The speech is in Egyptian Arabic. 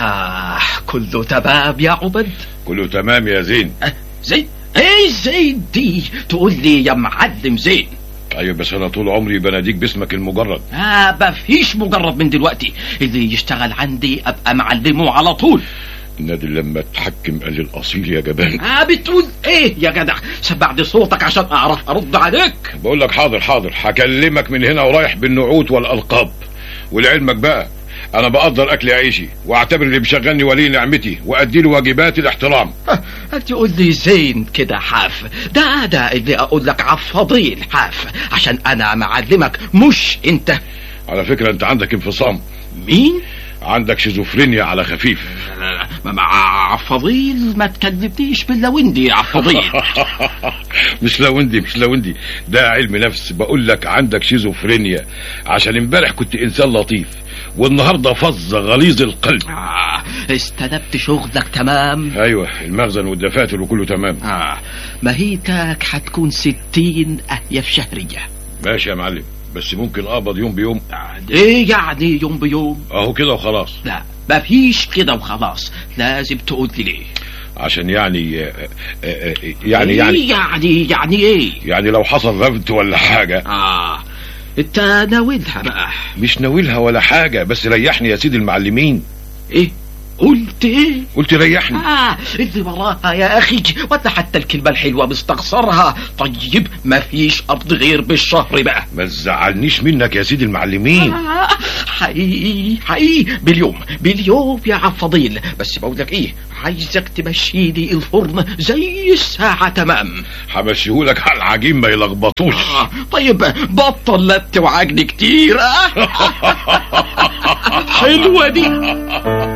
آه كله تمام يا عبد كله تمام يا زين أه زين ايه زين دي تقول لي يا معلم زين ايوه بس انا طول عمري بناديك باسمك المجرد آه مفيش مجرد من دلوقتي اللي يشتغل عندي ابقى معلمه على طول النادي لما اتحكم قال لي الاصيل يا جبان آه بتقول ايه يا جدع سمع لي صوتك عشان اعرف ارد عليك بقول لك حاضر حاضر هكلمك من هنا ورايح بالنعوت والالقاب ولعلمك بقى انا بقدر اكل عيشي واعتبر اللي مشغلني ولي نعمتي وادي له واجبات الاحترام أه تقول لي زين كده حاف ده ده اللي اقول لك عفضيل حاف عشان انا معلمك مش انت على فكرة انت عندك انفصام مين عندك شيزوفرينيا على خفيف مع عفضيل ما تكلمنيش باللوندي يا عفضيل مش لوندي مش لوندي ده علم نفس بقول لك عندك شيزوفرينيا عشان امبارح كنت انسان لطيف والنهارده فظ غليظ القلب آه استلمت شغلك تمام ايوه المخزن والدفاتر وكله تمام آه مهيتك هتكون ستين أهيف شهرية ماشي يا معلم بس ممكن اقبض يوم بيوم ايه يعني يوم بيوم اهو كده وخلاص لا مفيش كده وخلاص لازم تقول لي ليه عشان يعني آه، آه، آه، يعني إيه يعني يعني يعني ايه يعني لو حصل رفض ولا حاجة اه انت ناولها بقى مش ناويلها ولا حاجة بس ريحني يا سيدي المعلمين ايه قلت ايه قلت ريحني آه اللي وراها يا أخي ولا حتى الكلمة الحلوة مستخسرها طيب مفيش قبض غير بالشهر بقى ما تزعلنيش منك يا سيدي المعلمين آه حقيقي حقيقي باليوم باليوم يا عفضيل بس بقول لك ايه عايزك تمشيلي الفرن زي الساعة تمام همشيهولك على العجين ما يلخبطوش آه طيب بطل لا توعجني كتير آه حلوة دي